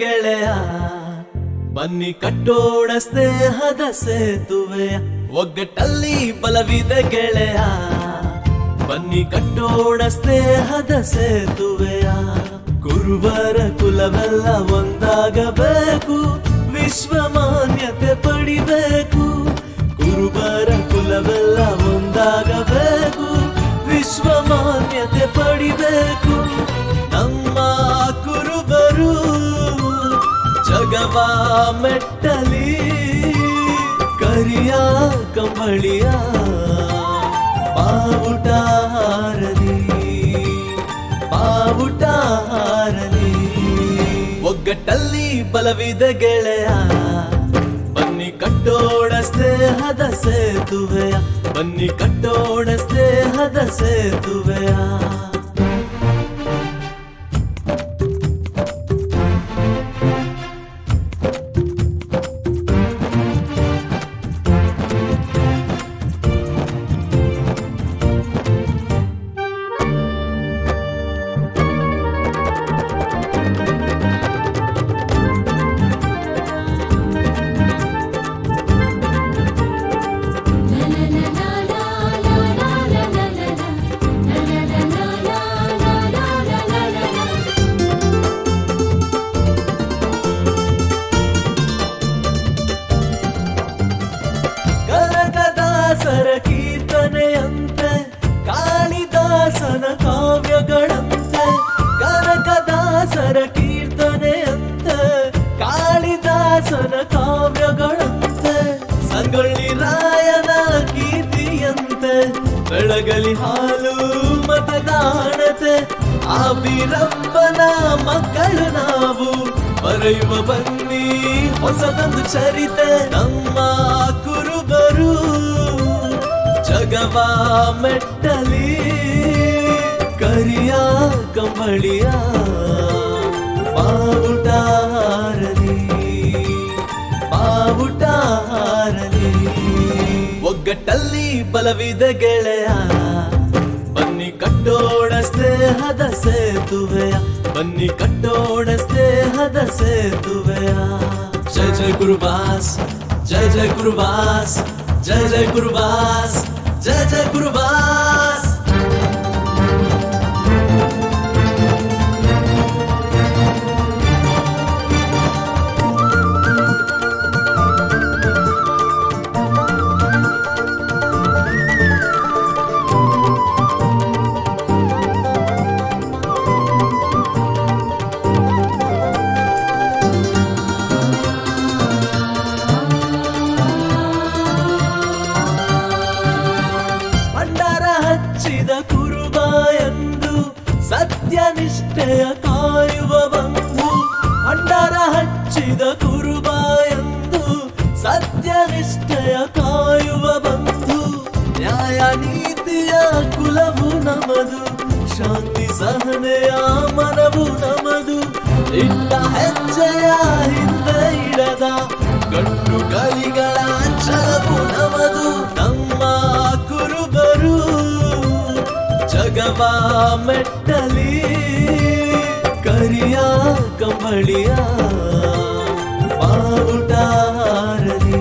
ಗೆಳೆಯ ಬನ್ನಿ ಕಟ್ಟೋಣ ಸ್ನೇಹದ ಸೇತುವೆಯ ಒಗ್ಗಟ್ಟಲ್ಲಿ ಬಲವಿದೆ ಗೆಳೆಯ ಬನ್ನಿ ಕಟ್ಟೋಣ ಸ್ನೇಹದ ಸೇತುವೆಯ ಕುರುಬರ ಕುಲವೆಲ್ಲ ಒಂದಾಗಬೇಕು ವಿಶ್ವ ಮಾನ್ಯತೆ ಪಡಿಬೇಕು ಕುರುಬರ ಕುಲವೆಲ್ಲ ಒಂದಾಗಬೇಕು ವಿಶ್ವ ಮಾನ್ಯತೆ ಪಡಿಬೇಕು ನಮ್ಮ ಕುರುಬರು ಜಗವ ಮೆಟ್ಟಲಿ ಕರಿಯ ಕಂಬಳಿಯ ಬಾವುಟ ಹಾರಲಿ ಬಾವುಟ ಹಾರಲಿ ಒಗ್ಗಟ್ಟಲ್ಲಿ ಬಲವಿದೆ ಗೆಳೆಯ ಬನ್ನಿ ಕಟ್ಟೋಣ ಸ್ನೇಹದ ಸೇತುವೆಯ ಬನ್ನಿ ಕಟ್ಟೋಣ ಸ್ನೇಹದ ಸೇತುವೆಯ ಕನಕದಾಸರ ಕೀರ್ತನೆಯಂತೆ ಕಾಳಿದಾಸನ ಕಾವ್ಯಗಳಂತೆ ಕನಕದಾಸರ ಕೀರ್ತನೆಯಂತೆ ಕಾಳಿದಾಸನ ಕಾವ್ಯಗಳಂತೆ ಸಂಗೊಳ್ಳಿ ರಾಯನ ಕೀರ್ತಿಯಂತೆ ಬೆಳಗಲಿ ಹಾಲು ಮತದಾನತೆ ಆ ವೀರಪ್ಪನ ಮಕ್ಕಳು ನಾವು ಬರೆಯುವ ಬನ್ನಿ ಹೊಸದೊಂದು ಚರಿತೆ ನಮ್ಮ ಕುರುಬರು ಜಗವ ಮೆಟ್ಟಲಿ ಕರಿಯ ಕಂಬಳಿಯ ಬಾವುಟ ಹಾರಲಿ ಬಾವುಟ ಹಾರಲಿ ಒಗ್ಗಟ್ಟಲ್ಲಿ ಬಲವಿದೆ ಗೆಳೆಯ ಬನ್ನಿ ಕಟ್ಟೋಣ ಸ್ನೇಹದ ಸೇತುವೆಯ ಬನ್ನಿ ಕಟ್ಟೋಣ ಸ್ನೇಹದ ಸೇತುವೆಯ ಜಯ ಜಯ ಗುರುವಾಸ್ ಜಯ ಜಯ ಗುರುವಾಸ್ ಜಯ ಜಯ ಗುರುವಾಸ್ ಜಯ ಜಯ ಗುರುವಾಸ್ ಭಂಡಾರ ಹಚ್ಚಿದ ಕುರುಬ ಎಂದು ಸತ್ಯನಿಷ್ಠೆಯ ಕಾಯುವ ಬಂಧು ಭಂಡಾರ ಹಚ್ಚಿದ ಕುರುಬ ಎಂದು ಸತ್ಯನಿಷ್ಠೆಯ ಕಾಯುವ ಬಂಧು ನ್ಯಾಯ ನೀತಿಯ ಕುಲವು ನಮದು ಶಾಂತಿ ಸಹನೆಯ ಮನವು ನಮದು ಇಟ್ಟ ಹೆಜ್ಜೆಯ ಹಿಂದೆ ಇಡದ ಗಂಡು ಕಲಿಗಳ ಛಲವು ನಮದು ನಮ್ಮ ಕುರುಬರು ಜಗವ ಮೆಟ್ಟಲಿ ಕರಿಯ ಕಂಬಳಿಯ ಬಾವುಟ ಹಾರಲಿ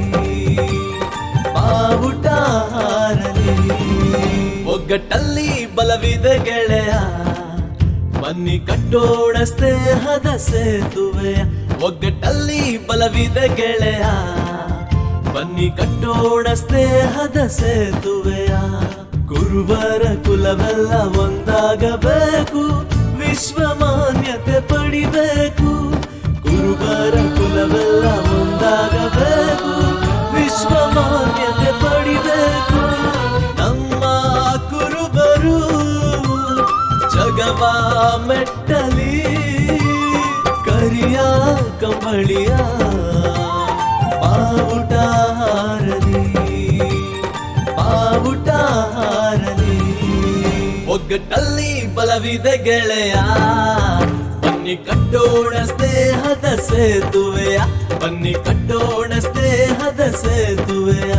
ಬಾವುಟ ಹಾರಲಿ ಒಗ್ಗಟ್ಟಲ್ಲಿ ಬಲವಿದೆ ಗೆಳೆಯ ಬನ್ನಿ ಕಟ್ಟೋಣ ಸ್ನೇಹದ ಸೇತುವೆಯ ಒಗ್ಗಟ್ಟಲ್ಲಿ ಬಲವಿದೆ ಗೆಳೆಯ ಬನ್ನಿ ಕಟ್ಟೋಣ ಸ್ನೇಹದ ಸೇತುವೆಯ ಕುರುಬರ ಕುಲವೆಲ್ಲ ಒಂದಾಗಬೇಕು ವಿಶ್ವ ಮಾನ್ಯತೆ ಪಡಿಬೇಕು ಕುರುಬರ ಕುಲವೆಲ್ಲ ಒಂದಾಗಬೇಕು ವಿಶ್ವ ಮಾನ್ಯತೆ ಪಡಿಬೇಕು ನಮ್ಮ ಕುರುಬರು ಜಗವ ಮೆಟ್ಟಲಿ ಕರಿಯ ಕಂಬಳಿಯ ಬಾವುಟ ಹಾರಲಿ ಬಾವುಟ ಹಾರಲಿ ಒಗ್ಗಟ್ಟಲ್ಲಿ ಬಲವಿದೆ ಗೆಳೆಯ ಬನ್ನಿ ಕಟ್ಟೋಣ ಸ್ನೇಹದ ಸೇತುವೆಯ ಬನ್ನಿ ಕಟ್ಟೋಣ ಸ್ನೇಹದ ಸೇತುವೆಯ